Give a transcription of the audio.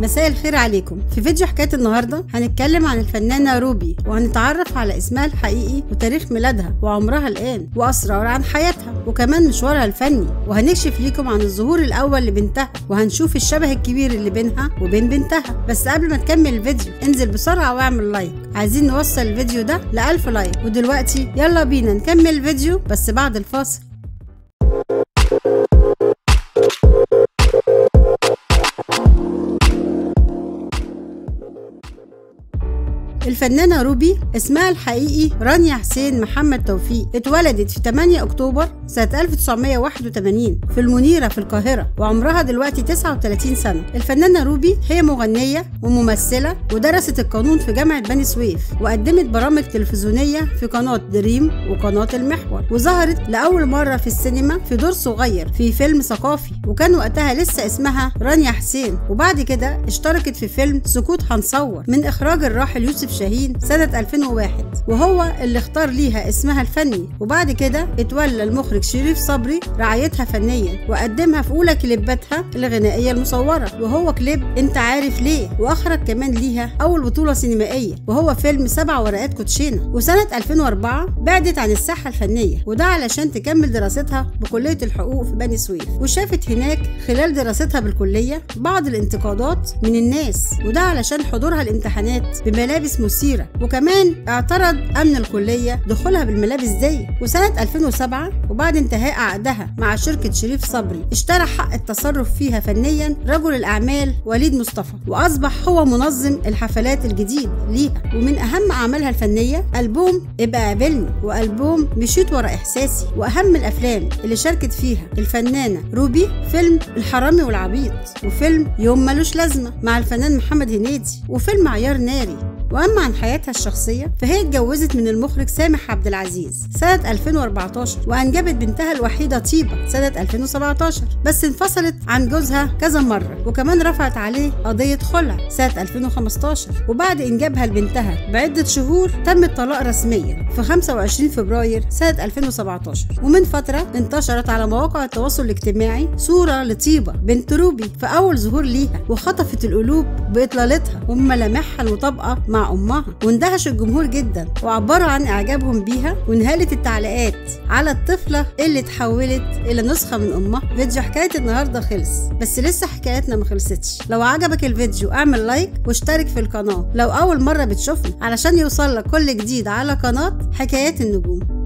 مساء الخير عليكم في فيديو حكاية النهاردة هنتكلم عن الفنانة روبي وهنتعرف على اسمها الحقيقي وتاريخ ميلادها وعمرها الآن وأسرار عن حياتها وكمان مشوارها الفني وهنكشف ليكم عن الظهور الأول لبنتها وهنشوف الشبه الكبير اللي بينها وبين بنتها بس قبل ما تكمل الفيديو انزل بسرعة واعمل لايك عايزين نوصل الفيديو ده لألف لايك ودلوقتي يلا بينا نكمل الفيديو بس بعد الفاصل الفنانة روبي اسمها الحقيقي رانيا حسين محمد توفيق اتولدت في 8 أكتوبر سنة 1981 في المنيرة في القاهرة وعمرها دلوقتي 39 سنة الفنانة روبي هي مغنية وممثلة ودرست القانون في جامعة بني سويف وقدمت برامج تلفزيونية في قناة دريم وقناة المحور وظهرت لأول مرة في السينما في دور صغير في فيلم ثقافي وكان وقتها لسه اسمها رانيا حسين وبعد كده اشتركت في فيلم سكوت هنصور من إخراج الراحل يوسف شاهين سنة 2001 وهو اللي اختار ليها اسمها الفني وبعد كده اتولى المخرج شريف صبري رعايتها فنيا وقدمها في أولى كليباتها الغنائية المصورة وهو كليب انت عارف ليه واخرج كمان ليها أول بطولة سينمائية وهو فيلم سبع ورقات كوتشينة وسنة 2004 بعدت عن الساحة الفنية وده علشان تكمل دراستها بكلية الحقوق في بني سويف وشافت هناك خلال دراستها بالكلية بعض الانتقادات من الناس وده علشان حضورها الامتحانات بملابس مثيرة وكمان اعترض أمن الكلية دخولها بالملابس دي وسنة 2007 وبعد انتهاء عقدها مع شركة شريف صبري اشترى حق التصرف فيها فنيا رجل الأعمال وليد مصطفى وأصبح هو منظم الحفلات الجديد ليها ومن أهم أعمالها الفنية ألبوم ابقى قابلني وألبوم مشيت ورا إحساسي وأهم الأفلام اللي شاركت فيها الفنانة روبي فيلم الحرامي والعبيط وفيلم يوم ملوش لازمة مع الفنان محمد هنيدي وفيلم عيار ناري واما عن حياتها الشخصيه فهي اتجوزت من المخرج سامح عبد العزيز سنه 2014 وانجبت بنتها الوحيده طيبه سنه 2017 بس انفصلت عن جوزها كذا مره وكمان رفعت عليه قضيه خلع سنه 2015 وبعد انجابها لبنتها بعده شهور تم الطلاق رسميا في 25 فبراير سنه 2017 ومن فتره انتشرت على مواقع التواصل الاجتماعي صوره لطيبه بنت روبي في اول ظهور ليها وخطفت القلوب باطلالتها وملامحها المطابقه مع امها واندهش الجمهور جدا وعبروا عن اعجابهم بيها وانهالت التعليقات على الطفله اللي اتحولت الى نسخه من امها فيديو حكايه النهارده خلص بس لسه حكايتنا ما خلصتش لو عجبك الفيديو اعمل لايك واشترك في القناه لو اول مره بتشوفني علشان يوصلك كل جديد على قناه حكايات النجوم